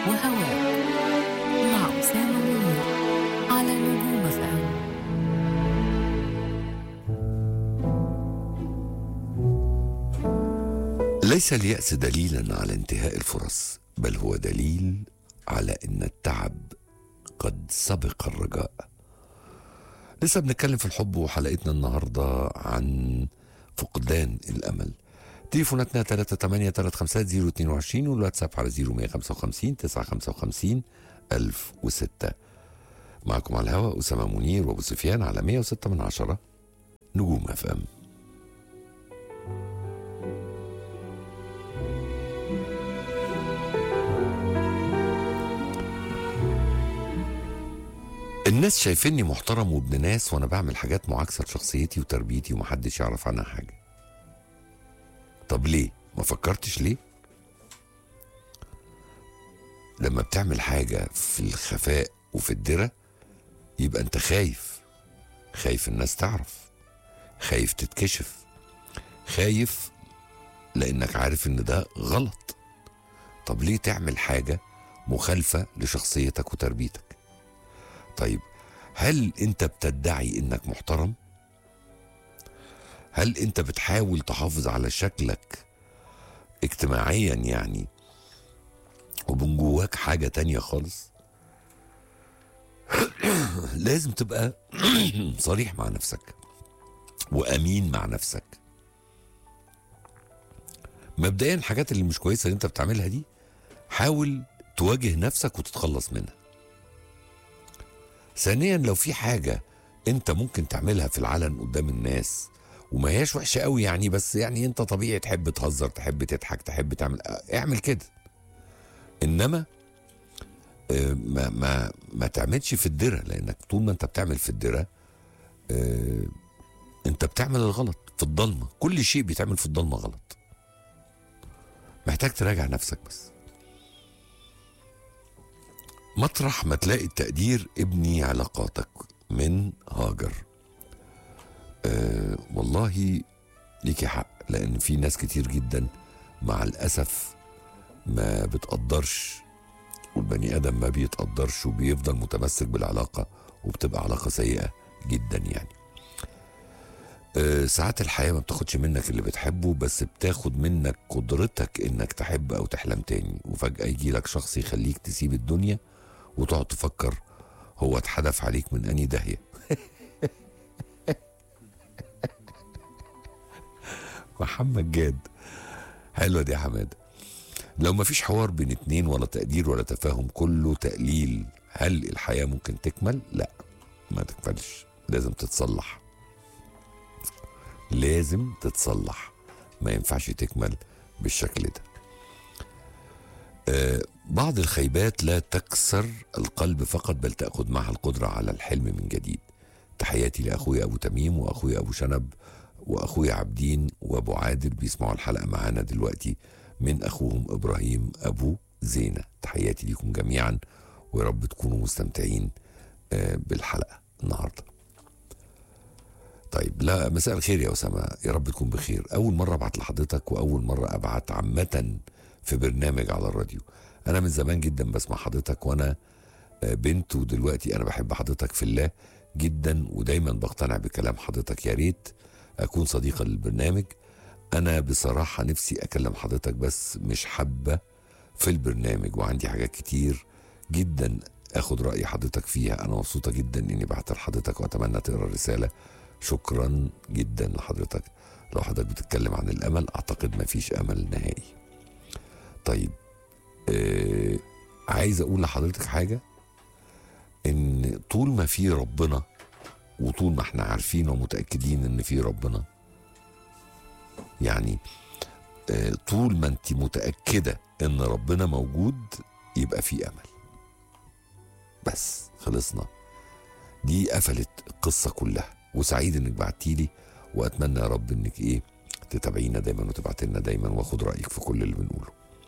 وهواك مع أسامة منير على نجوم فهم ليس اليأس دليلا على انتهاء الفرص بل هو دليل على ان التعب قد سبق الرجاء لسه بنتكلم في الحب وحلقتنا النهاردة عن فقدان الأمل تليفوناتنا 38 350 022 والواتساب على 0155 955 1006 معكم على الهواء أسامة منير وأبو سفيان على 106 من عشرة نجوم اف ام الناس شايفيني محترم وابن ناس وانا بعمل حاجات معاكسه لشخصيتي وتربيتي ومحدش يعرف عنها حاجه طب ليه ما فكرتش ليه لما بتعمل حاجه في الخفاء وفي الدره يبقى انت خايف خايف الناس تعرف خايف تتكشف خايف لانك عارف ان ده غلط طب ليه تعمل حاجه مخالفه لشخصيتك وتربيتك طيب هل انت بتدعي انك محترم هل انت بتحاول تحافظ على شكلك اجتماعيا يعني ومن جواك حاجة تانية خالص لازم تبقى صريح مع نفسك وأمين مع نفسك مبدئيا الحاجات اللي مش كويسة اللي انت بتعملها دي حاول تواجه نفسك وتتخلص منها ثانيا لو في حاجة انت ممكن تعملها في العلن قدام الناس وما هياش وحشة قوي يعني بس يعني انت طبيعي تحب تهزر تحب تضحك تحب تعمل اعمل كده انما آه، ما ما ما تعملش في الدرة لانك طول ما انت بتعمل في الدرة آه، انت بتعمل الغلط في الضلمة كل شيء بيتعمل في الضلمة غلط محتاج تراجع نفسك بس مطرح ما تلاقي التقدير ابني علاقاتك من هاجر أه والله ليكي حق لان في ناس كتير جدا مع الاسف ما بتقدرش والبني ادم ما بيتقدرش وبيفضل متمسك بالعلاقه وبتبقى علاقه سيئه جدا يعني أه ساعات الحياه ما بتاخدش منك اللي بتحبه بس بتاخد منك قدرتك انك تحب او تحلم تاني وفجاه يجي لك شخص يخليك تسيب الدنيا وتقعد تفكر هو اتحدف عليك من اني داهيه محمد جاد حلوه دي يا حماده لو مفيش حوار بين اتنين ولا تقدير ولا تفاهم كله تقليل هل الحياه ممكن تكمل لا ما تكملش لازم تتصلح لازم تتصلح ما ينفعش تكمل بالشكل ده آه، بعض الخيبات لا تكسر القلب فقط بل تأخذ معها القدرة على الحلم من جديد تحياتي لأخويا أبو تميم وأخويا أبو شنب وأخويا عبدين وأبو عادل بيسمعوا الحلقة معانا دلوقتي من أخوهم إبراهيم أبو زينة تحياتي ليكم جميعا ويا رب تكونوا مستمتعين آه، بالحلقة النهارده طيب لا مساء الخير يا أسامة يا رب تكون بخير أول مرة أبعت لحضرتك وأول مرة أبعت عامة في برنامج على الراديو أنا من زمان جدا بسمع حضرتك وأنا آه، بنت ودلوقتي أنا بحب حضرتك في الله جدا ودايما بقتنع بكلام حضرتك يا ريت أكون صديقة للبرنامج أنا بصراحة نفسي أكلم حضرتك بس مش حابة في البرنامج وعندي حاجات كتير جدا اخد راي حضرتك فيها انا مبسوطه جدا اني بعت لحضرتك واتمنى تقرا الرساله شكرا جدا لحضرتك لو حضرتك بتتكلم عن الامل اعتقد ما فيش امل نهائي طيب آه عايز اقول لحضرتك حاجه ان طول ما في ربنا وطول ما احنا عارفين ومتاكدين ان في ربنا يعني آه طول ما انت متاكده ان ربنا موجود يبقى في امل بس خلصنا دي قفلت القصه كلها وسعيد انك بعتيلي واتمنى يا رب انك ايه تتابعينا دايما وتبعت لنا دايما واخد رايك في كل اللي بنقوله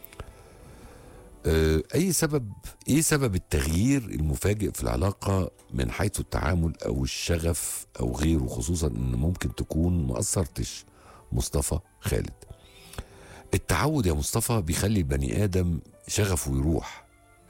آه، اي سبب ايه سبب التغيير المفاجئ في العلاقه من حيث التعامل او الشغف او غيره خصوصا ان ممكن تكون ما اثرتش مصطفى خالد التعود يا مصطفى بيخلي البني ادم شغفه يروح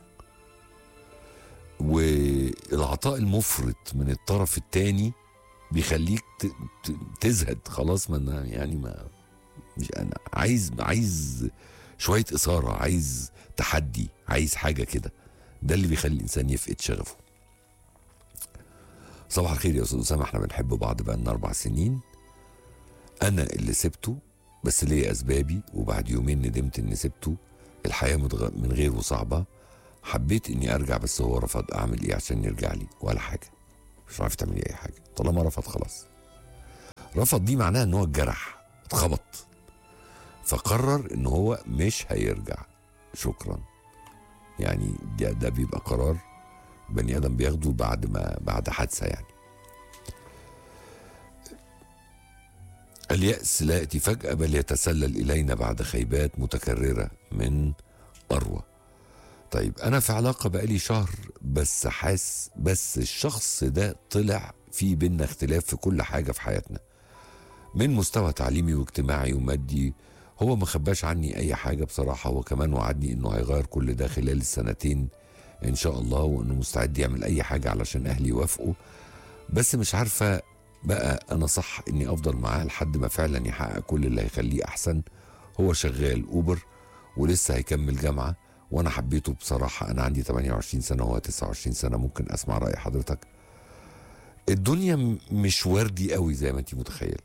العطاء المفرط من الطرف الثاني بيخليك ت- ت- تزهد خلاص ما أنا يعني ما مش انا عايز عايز شويه اثاره عايز تحدي عايز حاجه كده ده اللي بيخلي الانسان يفقد شغفه صباح الخير يا استاذ اسامه احنا بنحب بعض بقالنا اربع سنين انا اللي سبته بس ليا اسبابي وبعد يومين ندمت اني سبته الحياه متغ... من غيره صعبه حبيت اني ارجع بس هو رفض اعمل ايه عشان يرجع لي ولا حاجه مش عارف تعملي اي حاجه طالما رفض خلاص رفض دي معناها ان هو اتجرح اتخبط فقرر ان هو مش هيرجع شكرا يعني ده, ده بيبقى قرار بني ادم بياخده بعد ما بعد حادثه يعني اليأس لا يأتي فجأة بل يتسلل إلينا بعد خيبات متكررة من أروى طيب أنا في علاقة بقالي شهر بس حاس بس الشخص ده طلع في بينا اختلاف في كل حاجة في حياتنا من مستوى تعليمي واجتماعي ومادي هو ما خباش عني أي حاجة بصراحة هو كمان وعدني إنه هيغير كل ده خلال السنتين إن شاء الله وإنه مستعد يعمل أي حاجة علشان أهلي يوافقوا بس مش عارفة بقى أنا صح إني أفضل معاه لحد ما فعلا يحقق كل اللي هيخليه أحسن هو شغال أوبر ولسه هيكمل جامعة وأنا حبيته بصراحة أنا عندي 28 سنة وهو 29 سنة ممكن أسمع رأي حضرتك الدنيا م- مش وردي قوي زي ما أنت متخيل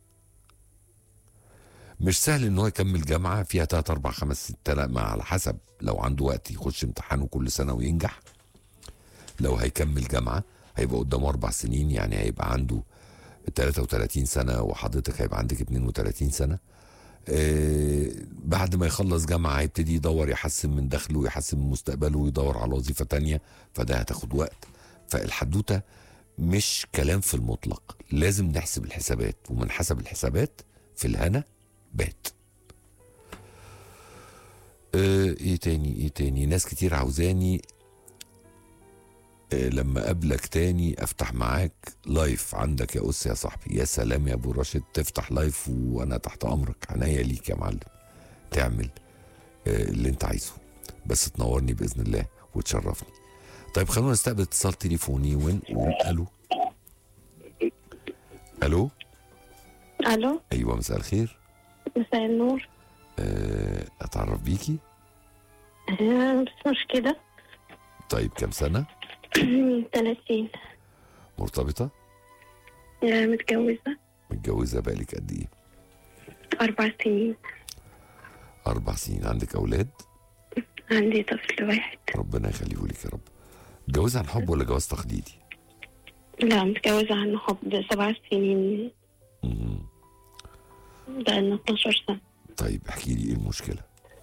مش سهل ان هو يكمل جامعه فيها 3 4 5 6 ما على حسب لو عنده وقت يخش امتحانه كل سنه وينجح لو هيكمل جامعه هيبقى قدامه اربع سنين يعني هيبقى عنده 33 سنه وحضرتك هيبقى عندك 32 سنه آه بعد ما يخلص جامعه هيبتدي يدور يحسن من دخله ويحسن من مستقبله ويدور على وظيفه تانية فده هتاخد وقت فالحدوته مش كلام في المطلق لازم نحسب الحسابات ومن حسب الحسابات في الهنا بات آه، ايه تاني ايه تاني ناس كتير عاوزاني آه، لما اقابلك تاني افتح معاك لايف عندك يا اس يا صاحبي يا سلام يا ابو راشد تفتح لايف وانا تحت امرك عناية ليك يا معلم تعمل آه، اللي انت عايزه بس تنورني باذن الله وتشرفني طيب خلونا نستقبل اتصال تليفوني ونقول الو الو الو ايوه مساء الخير مساء النور آه، اتعرف بيكي آه، بس مشكلة طيب كم سنه 30 مرتبطه آه، متجوزة متجوزه بقالك قد ايه أربع سنين اربع سنين عندك اولاد عندي طفل واحد ربنا يخليه لك يا رب جواز عن حب ولا جواز تقليدي لا متجوزة عن حب سبع سنين مم. بقالنا 12 سنة طيب احكي لي ايه المشكله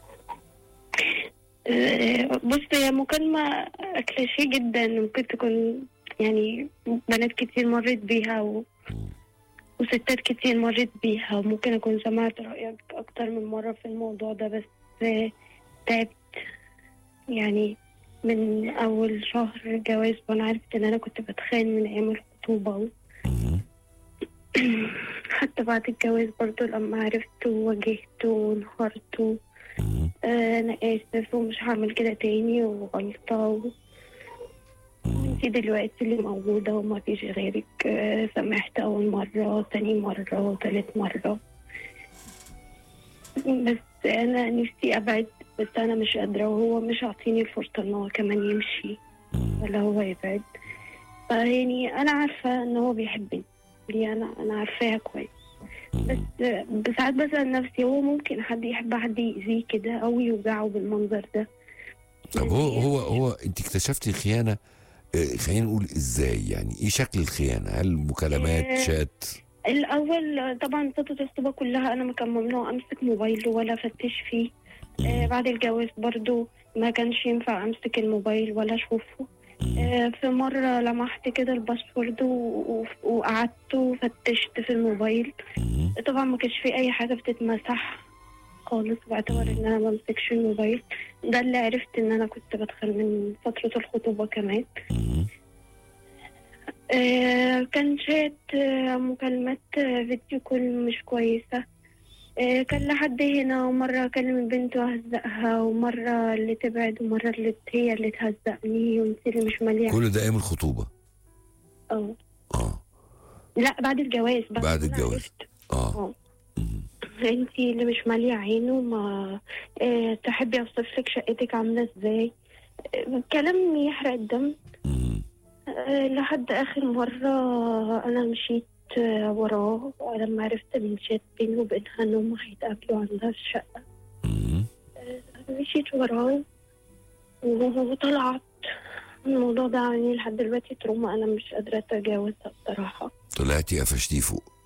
آه، بص هي مكالمة كليشيه جدا ممكن تكون يعني بنات كتير مرت بيها و... مم. وستات كتير مرت بيها وممكن أكون سمعت رأيك أكتر من مرة في الموضوع ده بس آه، تعبت يعني من أول شهر جواز وأنا عرفت إن أنا كنت بتخان من أيام الخطوبة و... مم. حتى بعد الجواز برضو لما عرفت وواجهت وانهارت و... مم. آه، أنا آسف ومش هعمل كده تاني وغلطة و... مم. انتي دلوقتي اللي موجودة وما فيش غيرك آه، سامحت أول مرة تاني مرة تالت مرة بس أنا نفسي أبعد بس أنا مش قادرة وهو مش عاطيني الفرصة إن هو كمان يمشي مم. ولا هو يبعد فيعني أنا عارفة إن هو بيحبني دي أنا أنا عارفاها كويس بس مم. آه، ساعات بسأل نفسي هو ممكن حد يحب حد يأذيه كده أو يوجعه بالمنظر ده طب هو هو هو انت اكتشفتي خيانه آه، خلينا نقول ازاي يعني ايه شكل الخيانه هل مكالمات آه، شات الأول طبعا فترة الخطوبة كلها أنا ما كان ممنوع أمسك موبايله ولا أفتش فيه آه مم. بعد الجواز برضو ما كانش ينفع أمسك الموبايل ولا أشوفه مم. آه في مرة لمحت كده الباسورد و- و- وقعدت وفتشت في الموبايل مم. طبعا ما كانش في أي حاجة بتتمسح خالص باعتبار إن أنا ما امسكش الموبايل ده اللي عرفت إن أنا كنت بدخل من فترة الخطوبة كمان مم. آه، كان شات آه، مكالمات آه، فيديو كول مش كويسة آه، كان لحد هنا ومرة أكلم البنت وأهزقها ومرة اللي تبعد ومرة اللي هي اللي تهزقني وانت اللي مش مالية كل ده ايام الخطوبه اه اه لا بعد الجواز بعد ما أنا الجواز. عرفت. اه اه مم. انت اللي مش مالية عينه ما اه تحبي اوصف لك شقتك عاملة ازاي آه، كلام يحرق الدم مم. آه، لحد اخر مرة انا مشيت آه، وراه لما عرفت من شات بينه وبينها انهم هيتقابلوا عندها في الشقة مم. مشيت وراه وطلعت الموضوع ده عني لحد دلوقتي تروما انا مش قادرة اتجاوزها بصراحة طلعتي قفشتيه فوق